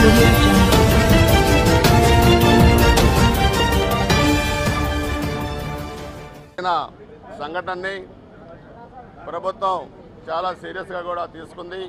audio jungle. జరిగిన సంఘటనని ప్రభుత్వం చాలా సీరియస్గా కూడా తీసుకుంది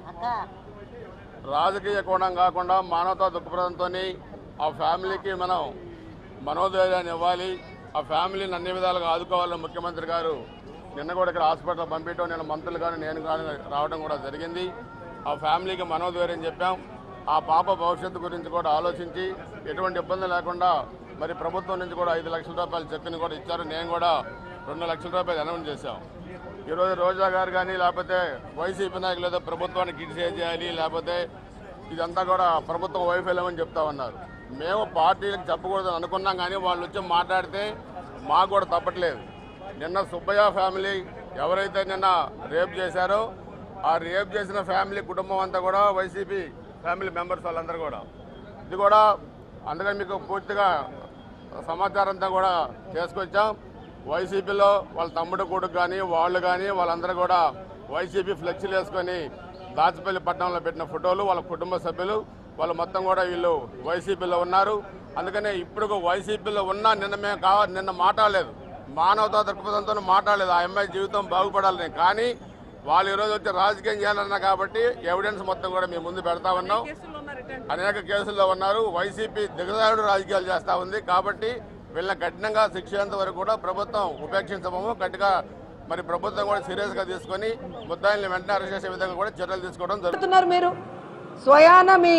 రాజకీయ కోణం కాకుండా మానవతా దృక్పథంతో ఆ ఫ్యామిలీకి మనం మనోధైర్యాన్ని ఇవ్వాలి ఆ ఫ్యామిలీని అన్ని విధాలుగా ఆదుకోవాలని ముఖ్యమంత్రి గారు నిన్న కూడా ఇక్కడ హాస్పిటల్ పంపించడం నేను మంత్రులు కానీ నేను కానీ రావడం కూడా జరిగింది ఆ ఫ్యామిలీకి మనోధైర్యం చెప్పాం ఆ పాప భవిష్యత్తు గురించి కూడా ఆలోచించి ఎటువంటి ఇబ్బంది లేకుండా మరి ప్రభుత్వం నుంచి కూడా ఐదు లక్షల రూపాయల చెక్కుని కూడా ఇచ్చారు నేను కూడా రెండు లక్షల రూపాయలు అనౌన్స్ చేశాం ఈరోజు రోజా గారు కానీ లేకపోతే వైసీపీ నాయకులు ఏదో ప్రభుత్వాన్ని క్రిటిసైజ్ చేయాలి లేకపోతే ఇదంతా కూడా ప్రభుత్వం వైఫల్యం అని చెప్తా ఉన్నారు మేము పార్టీలకు చెప్పకూడదని అనుకున్నాం కానీ వాళ్ళు వచ్చి మాట్లాడితే మాకు కూడా తప్పట్లేదు నిన్న సుబ్బయ్య ఫ్యామిలీ ఎవరైతే నిన్న రేప్ చేశారో ఆ రేప్ చేసిన ఫ్యామిలీ కుటుంబం అంతా కూడా వైసీపీ ఫ్యామిలీ మెంబర్స్ వాళ్ళందరూ కూడా ఇది కూడా అందుకని మీకు పూర్తిగా సమాచారం అంతా కూడా చేసుకొచ్చాం వైసీపీలో వాళ్ళ తమ్ముడు కొడుకు కానీ వాళ్ళు కానీ వాళ్ళందరూ కూడా వైసీపీ ఫ్లెక్సీలు వేసుకొని దాచిపల్లి పట్టణంలో పెట్టిన ఫోటోలు వాళ్ళ కుటుంబ సభ్యులు వాళ్ళు మొత్తం కూడా వీళ్ళు వైసీపీలో ఉన్నారు అందుకనే ఇప్పుడు వైసీపీలో ఉన్నా నిన్న మేము కావ నిన్న మాట్లాడలేదు మానవతా దృక్పథంతో మాట్లాడలేదు ఆ అమ్మాయి జీవితం బాగుపడాలని కానీ వాళ్ళు ఈరోజు వచ్చి రాజకీయం చేయాలన్నా కాబట్టి ఎవిడెన్స్ మొత్తం కూడా మేము ముందు పెడతా ఉన్నాం అనేక కేసుల్లో ఉన్నారు వైసీపీ దిగజారుడు రాజకీయాలు చేస్తా ఉంది కాబట్టి వీళ్ళని కఠినంగా శిక్షేంత వరకు కూడా ప్రభుత్వం ఉపేక్షించబోము గట్టిగా మరి ప్రభుత్వం కూడా సీరియస్ గా తీసుకొని ముద్దాయిల్ని వెంటనే అరెస్ట్ చేసే విధంగా కూడా చర్యలు తీసుకోవడం జరుగుతుంది చెప్తున్నారు మీరు స్వయాన మీ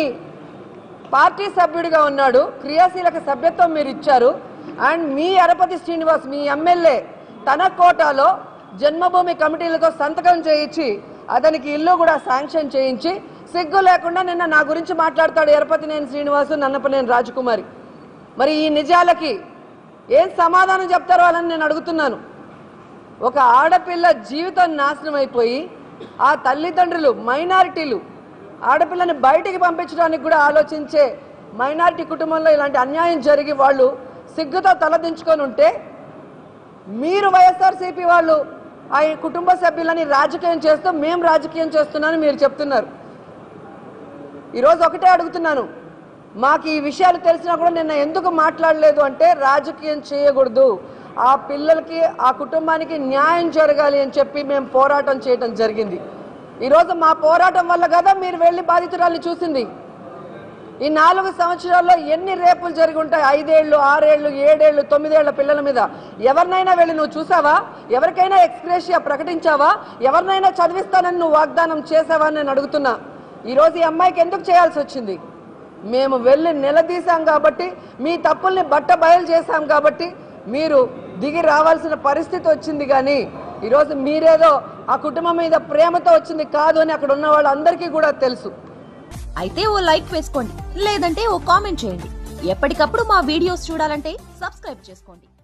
పార్టీ సభ్యుడిగా ఉన్నాడు క్రియాశీలక సభ్యత్వం మీరు ఇచ్చారు అండ్ మీ అరపతి శ్రీనివాస్ మీ ఎమ్మెల్యే తన కోటాలో జన్మభూమి కమిటీలతో సంతకం చేయించి అతనికి ఇల్లు కూడా శాంక్షన్ చేయించి సిగ్గు లేకుండా నిన్న నా గురించి మాట్లాడతాడు ఎరపతి నేను శ్రీనివాసు నన్నపనేని రాజకుమారి మరి ఈ నిజాలకి ఏం సమాధానం చెప్తారో వాళ్ళని నేను అడుగుతున్నాను ఒక ఆడపిల్ల జీవితం నాశనం అయిపోయి ఆ తల్లిదండ్రులు మైనారిటీలు ఆడపిల్లని బయటికి పంపించడానికి కూడా ఆలోచించే మైనారిటీ కుటుంబంలో ఇలాంటి అన్యాయం జరిగి వాళ్ళు సిగ్గుతో తలదించుకొని ఉంటే మీరు వైఎస్ఆర్సీపీ వాళ్ళు ఆ కుటుంబ సభ్యులని రాజకీయం చేస్తూ మేము రాజకీయం చేస్తున్నామని మీరు చెప్తున్నారు ఈరోజు ఒకటే అడుగుతున్నాను మాకు ఈ విషయాలు తెలిసినా కూడా నిన్న ఎందుకు మాట్లాడలేదు అంటే రాజకీయం చేయకూడదు ఆ పిల్లలకి ఆ కుటుంబానికి న్యాయం జరగాలి అని చెప్పి మేము పోరాటం చేయడం జరిగింది ఈరోజు మా పోరాటం వల్ల కదా మీరు వెళ్ళి బాధితురాల్ని చూసింది ఈ నాలుగు సంవత్సరాల్లో ఎన్ని రేపులు జరిగి ఉంటాయి ఐదేళ్లు ఆరేళ్లు ఏడేళ్లు తొమ్మిదేళ్ల పిల్లల మీద ఎవరినైనా వెళ్ళి నువ్వు చూసావా ఎవరికైనా ఎక్స్ప్రెషియా ప్రకటించావా ఎవరినైనా చదివిస్తానని నువ్వు వాగ్దానం చేసావా అని నేను అడుగుతున్నా ఈరోజు ఈ అమ్మాయికి ఎందుకు చేయాల్సి వచ్చింది మేము వెళ్ళి నిలదీశాం కాబట్టి మీ తప్పుల్ని బట్ట బయలు చేశాం కాబట్టి మీరు దిగి రావాల్సిన పరిస్థితి వచ్చింది కానీ ఈరోజు మీరేదో ఆ కుటుంబం మీద ప్రేమతో వచ్చింది కాదు అని అక్కడ ఉన్న వాళ్ళందరికీ కూడా తెలుసు అయితే ఓ లైక్ వేసుకోండి లేదంటే ఓ కామెంట్ చేయండి ఎప్పటికప్పుడు మా వీడియోస్ చూడాలంటే సబ్స్క్రైబ్ చేసుకోండి